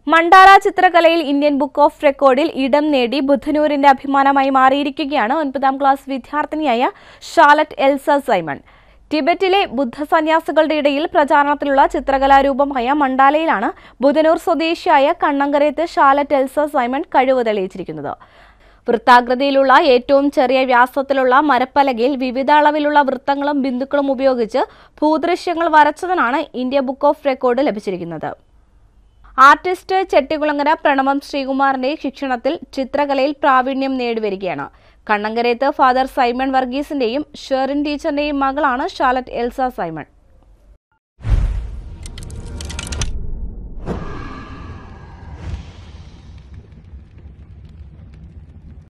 മണ്ടാര ചിത്രകലയിൽ Indian book of റെക്കോർഡിൽ ഇടം നേടി ബുദ്ധനൂരിന്റെ അഭിമാനമായി മാറിയിരിക്കുകയാണ് ഒൻപതാം ക്ലാസ് വിദ്യാർത്ഥിനിയായ ഷാലറ്റ് എൽസ സൈമൺ ടിബറ്റിലെ ബുദ്ധസന്യാസികളുടെ ഇടയിൽ പ്രചാരണത്തിലുള്ള ചിത്രകലാരൂപമായ മണ്ടാലയിലാണ് ബുധനൂർ സ്വദേശിയായ കണ്ണങ്കരയത്ത് ഷാലറ്റ് എൽസ സൈമൺ കഴിവ് തെളിയിച്ചിരിക്കുന്നത് വൃത്താകൃതിയിലുള്ള ഏറ്റവും ചെറിയ വ്യാസത്തിലുള്ള മരപ്പലകയിൽ വിവിധ അളവിലുള്ള വൃത്തങ്ങളും ബിന്ദുക്കളും ഉപയോഗിച്ച് ഭൂദൃശ്യങ്ങൾ വരച്ചതിനാണ് ഇന്ത്യ ബുക്ക് ഓഫ് റെക്കോർഡ് ലഭിച്ചിരിക്കുന്നത് ആർട്ടിസ്റ്റ് ചെട്ടികുളങ്ങര പ്രണവം ശ്രീകുമാറിന്റെ ശിക്ഷണത്തിൽ ചിത്രകലയിൽ പ്രാവീണ്യം നേടിവരികയാണ് കണ്ണങ്കരയത്ത് ഫാദർ സൈമൺ വർഗീസിന്റെയും ഷെറിൻ ടീച്ചറിന്റെയും മകളാണ് ഷാലറ്റ് എൽസ സൈമൺ